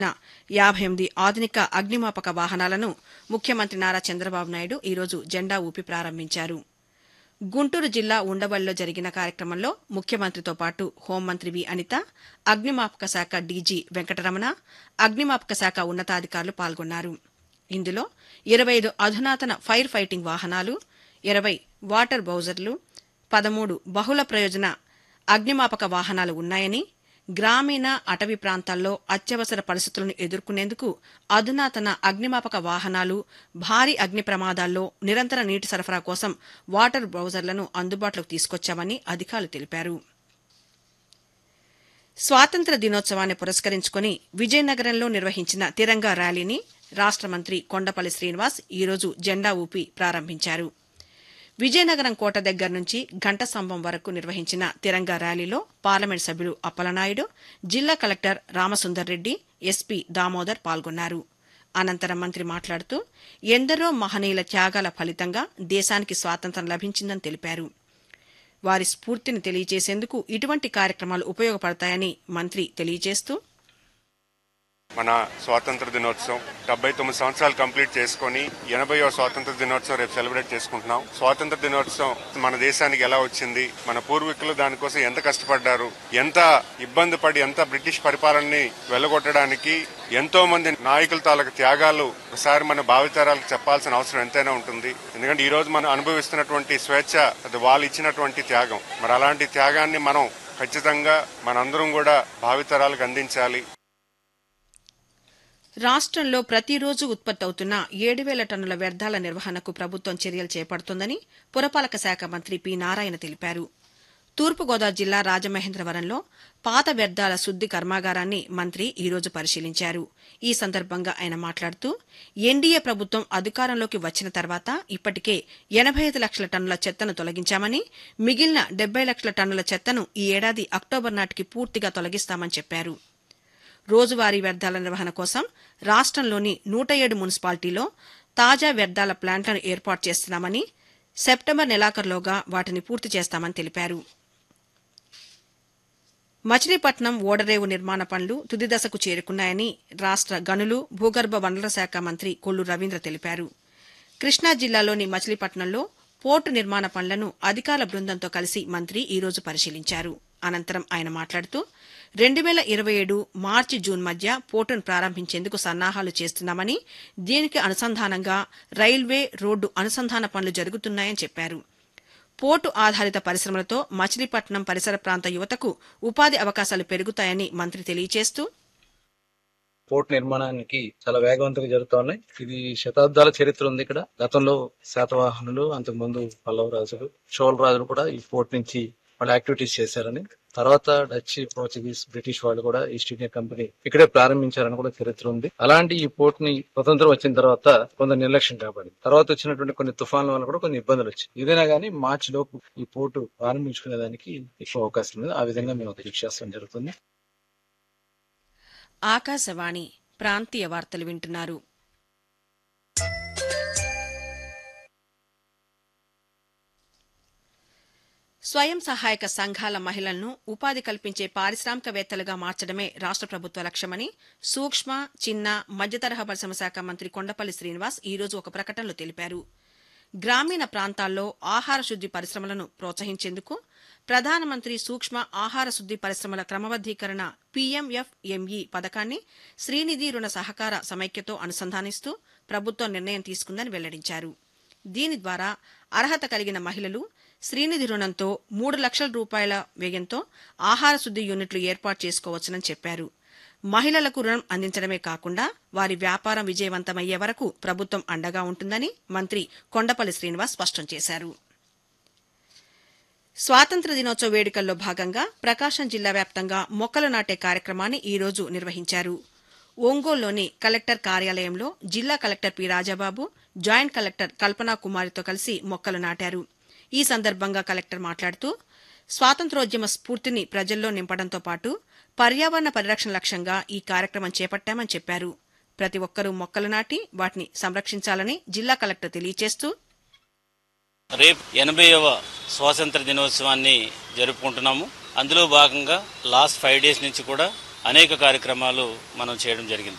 యాభై ఎనిమిది ఆధునిక అగ్నిమాపక వాహనాలను ముఖ్యమంత్రి నారా చంద్రబాబు నాయుడు ఈరోజు జెండా ఊపి ప్రారంభించారు గుంటూరు జిల్లా ఉండవల్లిలో జరిగిన కార్యక్రమంలో ముఖ్యమంత్రితో పాటు హోంమంత్రి వి అనిత అగ్నిమాపక శాఖ డీజీ వెంకటరమణ అగ్నిమాపక శాఖ ఉన్నతాధికారులు పాల్గొన్నారు ఇందులో ఇరవై ఐదు అధునాతన ఫైర్ ఫైటింగ్ వాహనాలు ఇరవై వాటర్ బౌజర్లు పదమూడు బహుళ ప్రయోజన అగ్నిమాపక వాహనాలు ఉన్నాయని గ్రామీణ అటవీ ప్రాంతాల్లో అత్యవసర పరిస్థితులను ఎదుర్కొనేందుకు అధునాతన అగ్నిమాపక వాహనాలు భారీ అగ్ని ప్రమాదాల్లో నిరంతర నీటి సరఫరా కోసం వాటర్ బ్రౌజర్లను అందుబాటులోకి తీసుకొచ్చామని అధికారులు తెలిపారు స్వాతంత్ర దినోత్సవాన్ని పురస్కరించుకుని విజయనగరంలో నిర్వహించిన తిరంగా ర్యాలీని రాష్ట మంత్రి కొండపల్లి శ్రీనివాస్ ఈరోజు జెండా ఊపి ప్రారంభించారు విజయనగరం కోట దగ్గర నుంచి ఘంటస్తంభం వరకు నిర్వహించిన తిరంగా ర్యాలీలో పార్లమెంట్ సభ్యులు అప్పలనాయుడు జిల్లా కలెక్టర్ రామసుందర్ రెడ్డి ఎస్పీ దామోదర్ పాల్గొన్నారు అనంతరం మంత్రి మాట్లాడుతూ ఎందరో మహనీయుల త్యాగాల ఫలితంగా దేశానికి స్వాతంత్ర్యం లభించిందని తెలిపారు వారి స్ఫూర్తిని తెలియజేసేందుకు ఇటువంటి కార్యక్రమాలు ఉపయోగపడతాయని మంత్రి తెలియజేస్తూ మన స్వాతంత్ర దినోత్సవం డెబ్బై తొమ్మిది సంవత్సరాలు కంప్లీట్ చేసుకొని ఎనభైవ స్వాతంత్ర దినోత్సవం రేపు సెలబ్రేట్ చేసుకుంటున్నాం స్వాతంత్ర దినోత్సవం మన దేశానికి ఎలా వచ్చింది మన పూర్వీకులు దానికోసం ఎంత కష్టపడ్డారు ఎంత ఇబ్బంది పడి ఎంత బ్రిటిష్ పరిపాలనని వెళ్ళగొట్టడానికి ఎంతో మంది నాయకుల తాలూకు త్యాగాలు ఒకసారి మన భావితరాలకు చెప్పాల్సిన అవసరం ఎంతైనా ఉంటుంది ఎందుకంటే ఈ రోజు మనం అనుభవిస్తున్నటువంటి స్వేచ్ఛ అది వాళ్ళు ఇచ్చినటువంటి త్యాగం మరి అలాంటి త్యాగాన్ని మనం ఖచ్చితంగా మనందరం కూడా భావితరాలకు అందించాలి రాష్ట్రంలో ప్రతిరోజు ఉత్పత్తి అవుతున్న ఏడు వేల టన్నుల వ్యర్థాల నిర్వహణకు ప్రభుత్వం చర్యలు చేపడుతోందని పురపాలక శాఖ మంత్రి పి నారాయణ తెలిపారు తూర్పుగోదావరి జిల్లా రాజమహేంద్రవరంలో పాత వ్యర్థాల శుద్ది కర్మాగారాన్ని మంత్రి ఈరోజు పరిశీలించారు ఈ సందర్భంగా ఆయన మాట్లాడుతూ ఎన్డీఏ ప్రభుత్వం అధికారంలోకి వచ్చిన తర్వాత ఇప్పటికే ఎనభై ఐదు లక్షల టన్నుల చెత్తను తొలగించామని మిగిలిన డెబ్బై లక్షల టన్నుల చెత్తను ఈ ఏడాది అక్టోబర్ నాటికి పూర్తిగా తొలగిస్తామని చెప్పారు రోజువారీ వ్యర్థాల నిర్వహణ కోసం రాష్ట్రంలోని నూట ఏడు మున్సిపాలిటీలో తాజా వ్యర్థాల ప్లాంట్లను ఏర్పాటు చేస్తున్నామని సెప్టెంబర్ నెలాఖరులోగా వాటిని పూర్తి చేస్తామని తెలిపారు మచిలీపట్నం ఓడరేవు నిర్మాణ పనులు తుది దశకు చేరుకున్నాయని రాష్ట్ర గనులు భూగర్భ వనరుల శాఖ మంత్రి కొల్లు రవీంద్ర తెలిపారు కృష్ణా జిల్లాలోని మచిలీపట్నంలో పోర్టు నిర్మాణ పనులను అధికారుల బృందంతో కలిసి మంత్రి ఈరోజు పరిశీలించారు అనంతరం ఆయన మాట్లాడుతూ రెండు వేల ఇరవై ఏడు మార్చి జూన్ మధ్య పోర్టును ప్రారంభించేందుకు సన్నాహాలు చేస్తున్నామని దీనికి అనుసంధానంగా రైల్వే రోడ్డు అనుసంధాన పనులు జరుగుతున్నాయని చెప్పారు పోర్టు ఆధారిత పరిశ్రమలతో మచిలీపట్నం పరిసర ప్రాంత యువతకు ఉపాధి అవకాశాలు పెరుగుతాయని మంత్రి తెలియజేస్తూ పోర్ట్ నిర్మాణానికి చాలా వేగవంతంగా జరుగుతా ఉన్నాయి ఇది శతాబ్దాల చరిత్ర ఉంది ఇక్కడ గతంలో శాతవాహనులు అంతకు ముందు పల్లవ రాజులు చోళ రాజులు కూడా ఈ పోర్ట్ నుంచి వాళ్ళ యాక్టివిటీస్ చేశారని తర్వాత డచ్ పోర్చుగీస్ బ్రిటిష్ వాళ్ళు కూడా ఈస్ట్ ఇండియా కంపెనీ ఇక్కడే ప్రారంభించారని కూడా చరిత్ర ఉంది అలాంటి ఈ పోర్ట్ ని స్వతంత్రం వచ్చిన తర్వాత కొంత నిర్లక్ష్యం కాబడింది తర్వాత వచ్చినటువంటి కొన్ని తుఫాన్ల వల్ల కూడా కొన్ని ఇబ్బందులు వచ్చాయి ఏదైనా కానీ మార్చి లోపు ఈ పోర్టు ప్రారంభించుకునే దానికి ఎక్కువ అవకాశం ఉంది ఆ విధంగా మేము కృషి చేస్తాం జరుగుతుంది ఆకాశవాణి ప్రాంతీయ వార్తలు వింటున్నారు స్వయం సహాయక సంఘాల మహిళలను ఉపాధి కల్పించే పారిశ్రామికవేత్తలుగా మార్చడమే రాష్ట ప్రభుత్వ లక్ష్యమని సూక్ష్మ చిన్న మధ్యతరహా పరిశ్రమ శాఖ మంత్రి కొండపల్లి శ్రీనివాస్ ఈరోజు ఒక ప్రకటనలో తెలిపారు గ్రామీణ ప్రాంతాల్లో ఆహార శుద్ది పరిశ్రమలను ప్రోత్సహించేందుకు ప్రధానమంత్రి సూక్ష్మ ఆహార శుద్ది పరిశ్రమల క్రమబద్దీకరణ పీఎంఎఫ్ఎంఈ పథకాన్ని శ్రీనిధి రుణ సహకార సమైక్యతో అనుసంధానిస్తూ ప్రభుత్వం నిర్ణయం తీసుకుందని వెల్లడించారు దీని ద్వారా అర్హత కలిగిన మహిళలు శ్రీనిధి రుణంతో మూడు లక్షల రూపాయల వ్యయంతో ఆహార శుద్ది యూనిట్లు ఏర్పాటు చేసుకోవచ్చునని చెప్పారు మహిళలకు రుణం అందించడమే కాకుండా వారి వ్యాపారం విజయవంతమయ్యే వరకు ప్రభుత్వం అండగా ఉంటుందని మంత్రి కొండపల్లి శ్రీనివాస్ స్పష్టం చేశారు స్వాతంత్ర దినోత్సవ వేడుకల్లో భాగంగా ప్రకాశం జిల్లా వ్యాప్తంగా మొక్కలు నాటే కార్యక్రమాన్ని ఈ రోజు నిర్వహించారు ఒంగోలులోని కలెక్టర్ కార్యాలయంలో జిల్లా collector P Rajababu joint collector Kalpana కుమారితో కలిసి మొక్కలు నాటారు ఈ సందర్భంగా కలెక్టర్ మాట్లాడుతూ స్వాతంత్రోద్యమ స్ఫూర్తిని ప్రజల్లో నింపడంతో పాటు పర్యావరణ పరిరక్షణ లక్ష్యంగా ఈ కార్యక్రమం చేపట్టామని చెప్పారు ప్రతి ఒక్కరూ మొక్కలు నాటి వాటిని సంరక్షించాలని జిల్లా కలెక్టర్ తెలియజేస్తూ రేపు ఎనభైవ స్వాతంత్ర దినోత్సవాన్ని జరుపుకుంటున్నాము అందులో భాగంగా లాస్ట్ ఫైవ్ డేస్ నుంచి కూడా అనేక కార్యక్రమాలు మనం చేయడం జరిగింది